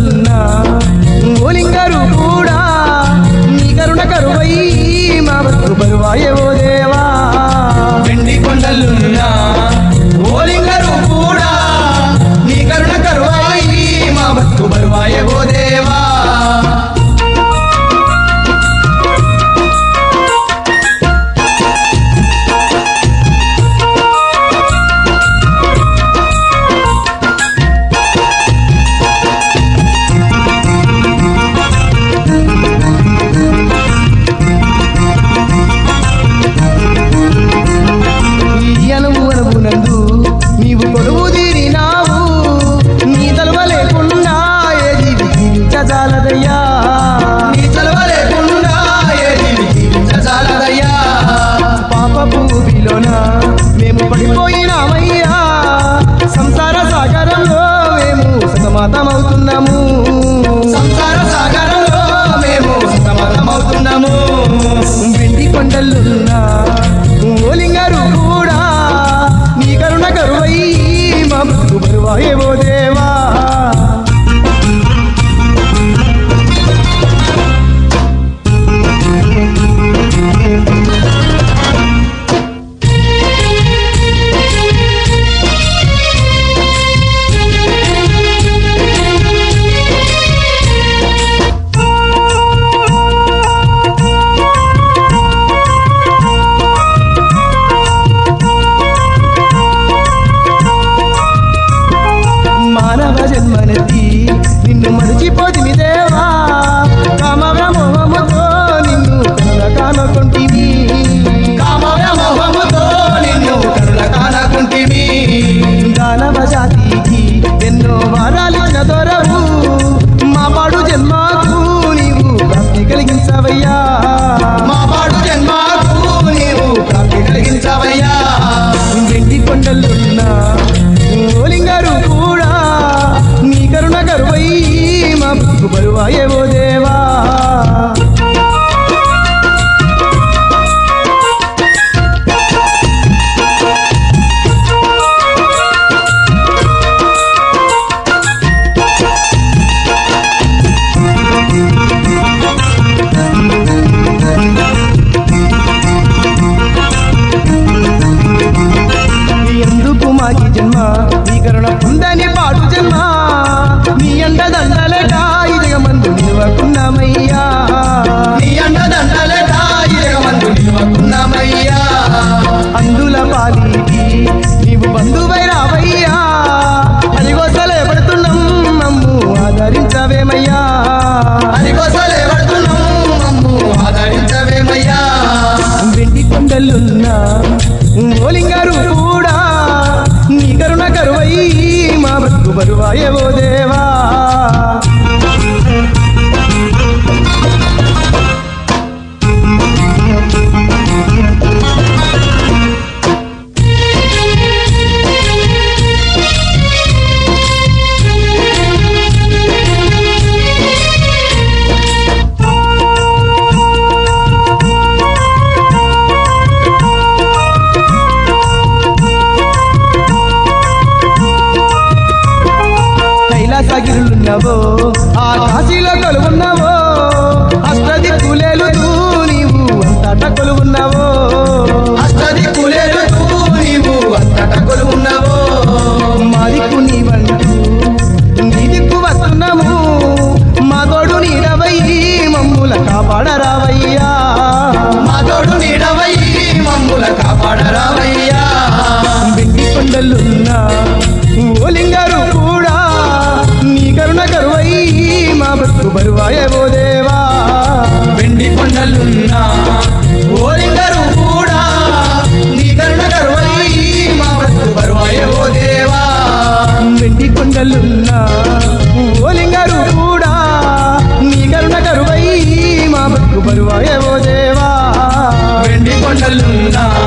కొండలున్నా ఓలింగారు కూడా నీ కరుణ కరువై మా బతుకు బరువాయే ఓ దేవా వెండి కొండలున్నా ఓలింగరు కూడా నీ కరుణ కరువాయి మా బతుకు బరువాయే ఓ దేవా ఈ అనువు అనువునందు నీవు కొలువు తీరినావు నీ తలువ లేకుండా ఏ జీవి జీవించజాలదయ్యా నీ చలవ లేకుండా ఏ జీవి జీవించజాలదయ్యా పాప భూమిలోన మేము పడిపోయినామయ్యా సంసార సాగరంలో మేము సతమతమవుతున్నాము సంసార సాగరంలో మేము సతమతమవుతున్నాము వెండి కొండలున్నా ఓలింగారు కూడా నీ కరుణ కరువై మా బతుకు బరువాయే ఓ దేవా మానవ జన్మనెత్తి నిన్ను మరిచిపోతిమి దేవా కామవ్యామోహముతో నిన్ను కనుల కానుకుంటివి కామవ్య మోహముతో నిన్ను కరుణ కానకుంటివి దానవ జాతికి ఎన్నో వారాలిచ్చిన దొరవు మా పాడు జన్మకు నీవు ప్రాప్తి కలిగించవయ్యా మా పాడు జన్మకు నీవు ప్రాప్తి కలిగించవయ్యా వెండి కొండలున్నా ఓలింగారు కూడా నీ కరుణ కరువై మా బతుకు బరువాయే ఓ దేవా ఎందుకు మాకి జన్మ నీ కరుణ పొందని పాడు జన్మ నీ అండ దండలేట ఇదిగ మందు నిలవకున్నామయ్యా నీ అండదండలట ఇరగమందు నిలవకున్నామయ్యా అందుల పాలికి నీవు బంధువై రావయ్యా అదిగోసలే పడుతున్నాం మమ్ము ఆదరించవేమయ్యా అదికోసలే పడుతున్నాం మమ్ము ఆదరించవేమయ్యా వెండి కొండలున్నా ఓలింగారు కూడా నీ కరుణ కరువై మా బ్రతుకు బరువాయే ఓ దేవా కైలాసగిరులున్నావో ఆ కాశీలో కొలువున్నావో అష్టదిక్కులేలుతూ నీవు అంతటా కొలువున్నావో అష్టది కులేరు నీవు అంతట కొలువున్నావో మా దిక్కు నీవంటూ నీ దిక్కు వస్తున్నాము మా తోడు నీడవై మమ్ముల కాపాడరావయ్యా మా తోడు నీడవై మమ్ముల కాపాడరావయ్యా వెండి కొండలున్నా ఓలింగారు కూడా నీ కరుణ కరువై మా బతుకు బరువాయే ఓ దేవా వెండి కొండలున్నా ఓరింగరు కూడా నీ కరుణ కరువై మా బ్రతుకు బరువాయే ఓ దేవా వెండి కొండలున్నా ఓలింగారు కూడా నీ కరుణ కరువై మా బతుకు బరువాయే ఓ దేవా వెండి కొండలున్నా